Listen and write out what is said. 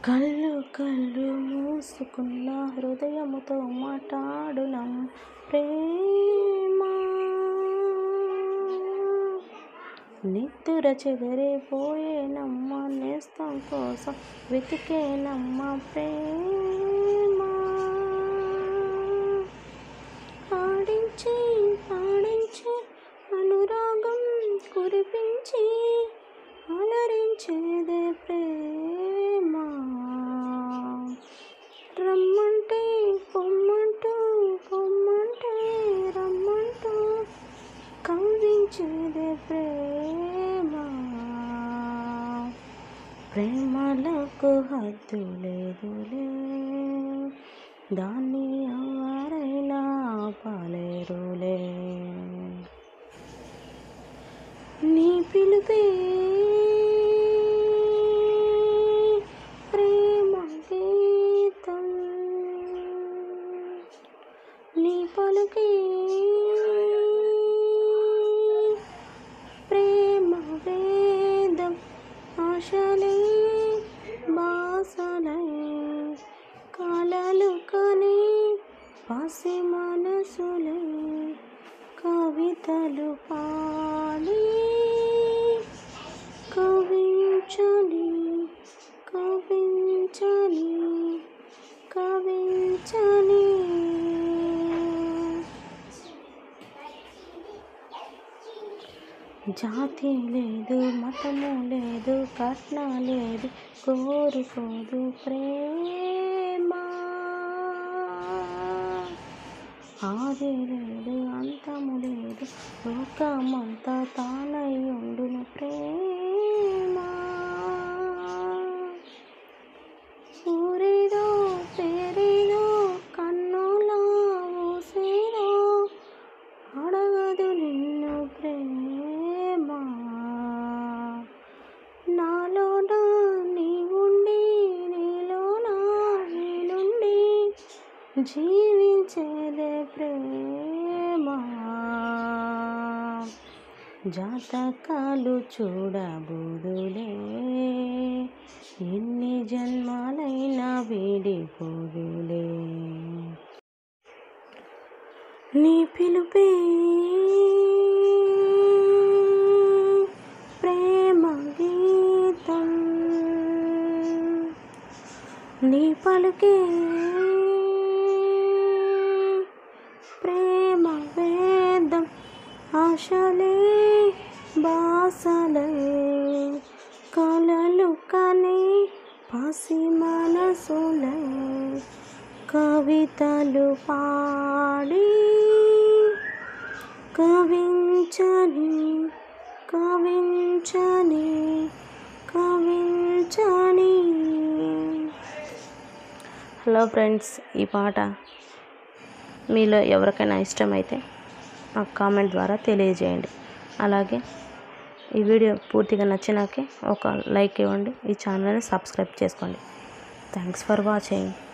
కళ్ళు కళ్ళు మూసుకున్న హృదయముతో మాట్లాడునం ప్రేమ నిద్దుర చెదిరిపోయేనమ్మ నేస్తం కోసం వెతికేనమ్మ ప్రేమ ఆడించి పాడించి అనురాగం కురిపించి అలరించేదే ప్రేమ రమ్మంటే పొమ్మంటూ పొమ్మంటే రమ్మంటూ కవ్వించేదే ప్రేమ ప్రేమలకు హద్దు లేదులే దాన్ని ఎవరైనా ఆపలేరులే నీ పిలుపే ప్రేమ గీతం నీ పలుకే ప్రేమ వేదం ఆశలే బాసలై కలలు కని పసి మనసులే కవితలు పాడి కవించని కవించని కవించని జాతి లేదు మతము లేదు కట్న లేదు కోరుకోదు ప్రేమ ఆది లేదు అంతము లేదు లోకమంతా తానై ఉండును ప్రేమ ఊరేదో పేరేదో కన్నుల ఊసేదో అడగదు నిన్ను ప్రేమ నాలోన నీ ఉండి నీలోన నేనుండి జీవించేదే ప్రేమ జాతకాలు చూడబోదులే ఎన్ని జన్మాలైనా వీడిపోదులే నీ పిలుపే ప్రేమ గీతం నీ పలుకే ప్రేమ వేదం ఆశలే బాసలే కలలు కని పసి మనసులే కవితలు పాడి కవించని కవించని కవించని హలో ఫ్రెండ్స్ ఈ పాట మీలో ఎవరికైనా ఇష్టమైతే నాకు కామెంట్ ద్వారా తెలియజేయండి అలాగే ఈ వీడియో పూర్తిగా నచ్చినాకే ఒక లైక్ ఇవ్వండి ఈ ఛానల్ని సబ్స్క్రైబ్ చేసుకోండి థ్యాంక్స్ ఫర్ వాచింగ్